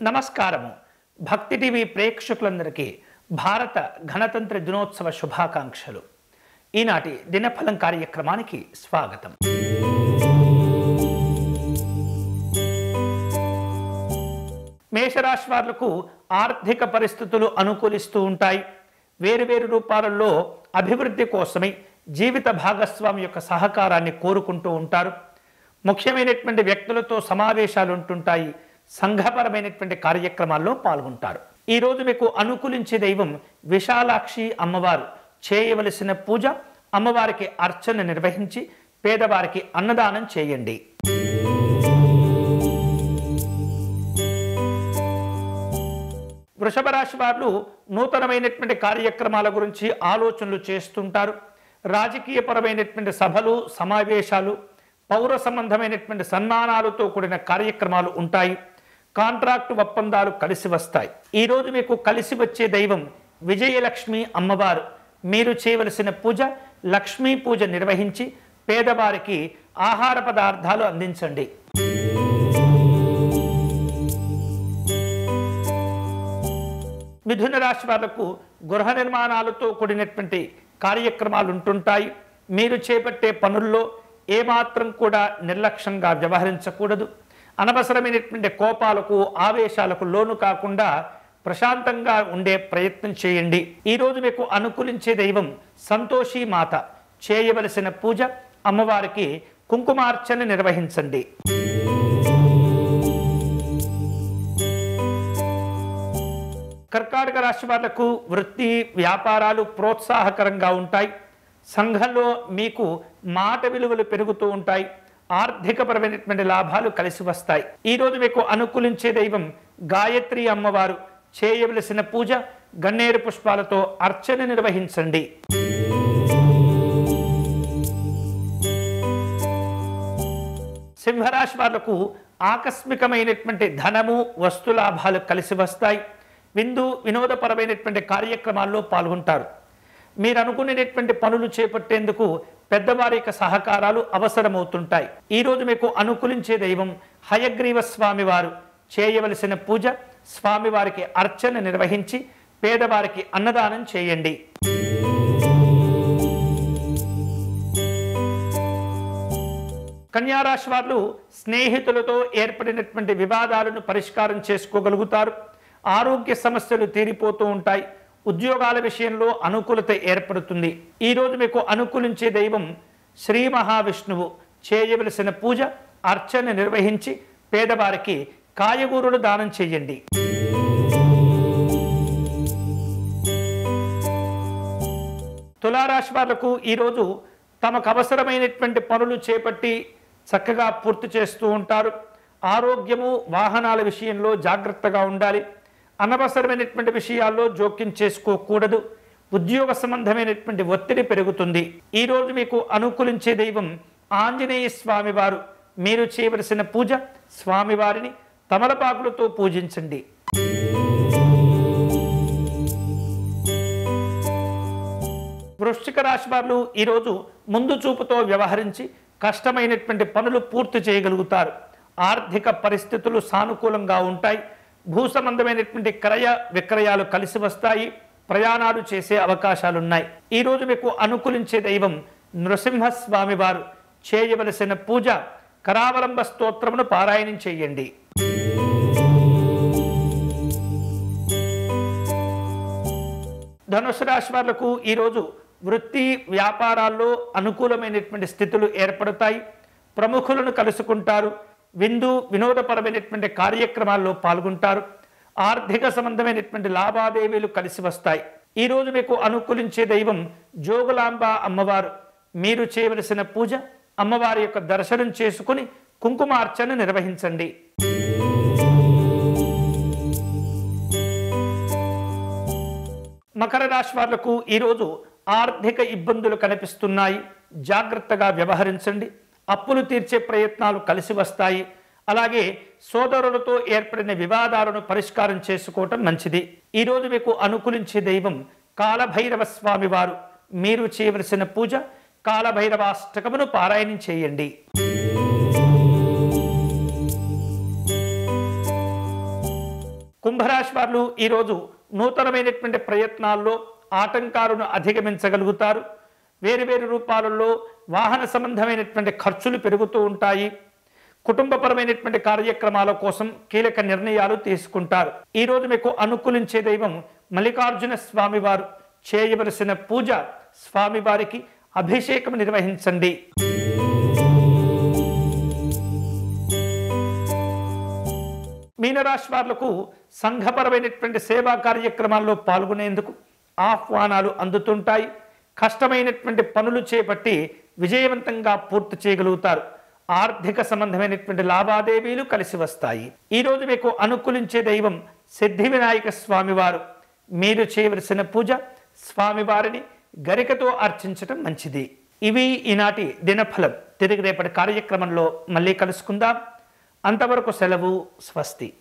నమస్కారము భక్తి టీవీ ప్రేక్షకులందరికీ భారత గణతంత్ర దినోత్సవ శుభాకాంక్షలు ఈనాటి దినఫలం కార్యక్రమానికి స్వాగతం మేషరాశి వారులకు ఆర్థిక పరిస్థితులు అనుకూలిస్తూ ఉంటాయి వేరువేరు రూపాలలో అభివృద్ధి కోసమై జీవిత భాగస్వామి యొక్క సహకారాన్ని కోరుకుంటూ ఉంటారు ముఖ్యమైనటువంటి వ్యక్తులతో సమావేశాలు ఉంటుంటాయి సంఘపరమైనటువంటి కార్యక్రమాల్లో పాల్గొంటారు ఈ రోజు మీకు అనుకూలించే దైవం విశాలాక్షి అమ్మవారు చేయవలసిన పూజ అమ్మవారికి అర్చన నిర్వహించి పేదవారికి అన్నదానం చేయండి వృషభ రాశి వారు నూతనమైనటువంటి కార్యక్రమాల గురించి ఆలోచనలు చేస్తుంటారు రాజకీయపరమైనటువంటి సభలు సమావేశాలు పౌర సంబంధమైనటువంటి సన్మానాలతో కూడిన కార్యక్రమాలు ఉంటాయి కాంట్రాక్టు ఒప్పందాలు కలిసి వస్తాయి ఈరోజు మీకు కలిసి వచ్చే దైవం విజయలక్ష్మి అమ్మవారు మీరు చేయవలసిన పూజ లక్ష్మీ పూజ నిర్వహించి పేదవారికి ఆహార పదార్థాలు అందించండి మిథున రాశి వాళ్లకు గృహ నిర్మాణాలతో కూడినటువంటి కార్యక్రమాలు ఉంటుంటాయి మీరు చేపట్టే పనుల్లో ఏమాత్రం కూడా నిర్లక్ష్యంగా వ్యవహరించకూడదు అనవసరమైనటువంటి కోపాలకు ఆవేశాలకు లోను కాకుండా ప్రశాంతంగా ఉండే ప్రయత్నం చేయండి ఈరోజు మీకు అనుకూలించే దైవం సంతోషి మాత చేయవలసిన పూజ అమ్మవారికి కుంకుమార్చన నిర్వహించండి కర్కాటక రాశి వాళ్లకు వృత్తి వ్యాపారాలు ప్రోత్సాహకరంగా ఉంటాయి సంఘంలో మీకు మాట విలువలు పెరుగుతూ ఉంటాయి ఆర్థికపరమైనటువంటి లాభాలు కలిసి వస్తాయి ఈరోజు మీకు అనుకూలించే దైవం గాయత్రి అమ్మవారు చేయవలసిన పూజ గన్నేరు పుష్పాలతో అర్చన నిర్వహించండి సింహరాశి వాళ్లకు ఆకస్మికమైనటువంటి ధనము వస్తులాభాలు కలిసి వస్తాయి విందు వినోదపరమైనటువంటి కార్యక్రమాల్లో పాల్గొంటారు మీరు అనుకునేటటువంటి పనులు చేపట్టేందుకు పెద్దవారి యొక్క సహకారాలు అవసరమవుతుంటాయి ఈరోజు మీకు అనుకూలించే దైవం హయగ్రీవ స్వామి వారు చేయవలసిన పూజ స్వామివారికి అర్చన నిర్వహించి పేదవారికి అన్నదానం చేయండి కన్యారాశి వారు స్నేహితులతో ఏర్పడినటువంటి వివాదాలను పరిష్కారం చేసుకోగలుగుతారు ఆరోగ్య సమస్యలు తీరిపోతూ ఉంటాయి ఉద్యోగాల విషయంలో అనుకూలత ఏర్పడుతుంది ఈరోజు మీకు అనుకూలించే దైవం శ్రీ మహావిష్ణువు చేయవలసిన పూజ అర్చన నిర్వహించి పేదవారికి కాయగూరలు దానం చేయండి తులారాశి వాళ్లకు ఈరోజు తమకు అవసరమైనటువంటి పనులు చేపట్టి చక్కగా పూర్తి చేస్తూ ఉంటారు ఆరోగ్యము వాహనాల విషయంలో జాగ్రత్తగా ఉండాలి అనవసరమైనటువంటి విషయాల్లో జోక్యం చేసుకోకూడదు ఉద్యోగ సంబంధమైనటువంటి ఒత్తిడి పెరుగుతుంది ఈరోజు మీకు అనుకూలించే దైవం ఆంజనేయ స్వామి వారు మీరు చేయవలసిన పూజ స్వామివారిని తమలపాకులతో పూజించండి వృశ్చిక రాశి వారు ఈరోజు ముందు చూపుతో వ్యవహరించి కష్టమైనటువంటి పనులు పూర్తి చేయగలుగుతారు ఆర్థిక పరిస్థితులు సానుకూలంగా ఉంటాయి భూ సంబంధమైనటువంటి క్రయ విక్రయాలు కలిసి వస్తాయి ప్రయాణాలు చేసే అవకాశాలున్నాయి ఈరోజు మీకు అనుకూలించే దైవం నృసింహస్వామి వారు చేయవలసిన పూజ కరావలంబ స్తోత్రమును పారాయణం చేయండి ధనుసు రాశి వాళ్లకు ఈరోజు వృత్తి వ్యాపారాల్లో అనుకూలమైనటువంటి స్థితులు ఏర్పడతాయి ప్రముఖులను కలుసుకుంటారు విందు వినోదపరమైనటువంటి కార్యక్రమాల్లో పాల్గొంటారు ఆర్థిక సంబంధమైనటువంటి లావాదేవీలు కలిసి వస్తాయి ఈరోజు మీకు అనుకూలించే దైవం జోగులాంబ అమ్మవారు మీరు చేయవలసిన పూజ అమ్మవారి యొక్క దర్శనం చేసుకుని కుంకుమార్చన నిర్వహించండి మకర రాశి వాళ్లకు ఈరోజు ఆర్థిక ఇబ్బందులు కనిపిస్తున్నాయి జాగ్రత్తగా వ్యవహరించండి అప్పులు తీర్చే ప్రయత్నాలు కలిసి వస్తాయి అలాగే సోదరులతో ఏర్పడిన వివాదాలను పరిష్కారం చేసుకోవటం మంచిది ఈరోజు మీకు అనుకూలించే దైవం కాలభైరవ స్వామి వారు మీరు చేయవలసిన పూజ కాలభైరవాష్టకమును పారాయణం చేయండి కుంభరాశి వారు ఈరోజు నూతనమైనటువంటి ప్రయత్నాల్లో ఆటంకాలను అధిగమించగలుగుతారు వేరు వేరు రూపాలలో వాహన సంబంధమైనటువంటి ఖర్చులు పెరుగుతూ ఉంటాయి కుటుంబపరమైనటువంటి కార్యక్రమాల కోసం కీలక నిర్ణయాలు తీసుకుంటారు ఈరోజు మీకు అనుకూలించే దైవం మల్లికార్జున స్వామివారు చేయవలసిన పూజ స్వామివారికి అభిషేకం నిర్వహించండి మీనరాశి వారులకు సంఘపరమైనటువంటి సేవా కార్యక్రమాల్లో పాల్గొనేందుకు ఆహ్వానాలు అందుతుంటాయి కష్టమైనటువంటి పనులు చేపట్టి విజయవంతంగా పూర్తి చేయగలుగుతారు ఆర్థిక సంబంధమైనటువంటి లావాదేవీలు కలిసి వస్తాయి ఈరోజు మీకు అనుకూలించే దైవం సిద్ధి వినాయక స్వామివారు మీరు చేయవలసిన పూజ స్వామివారిని గరికతో అర్చించటం మంచిది ఇవి ఈనాటి దినఫలం తిరిగి రేపటి కార్యక్రమంలో మళ్ళీ కలుసుకుందాం అంతవరకు సెలవు స్వస్తి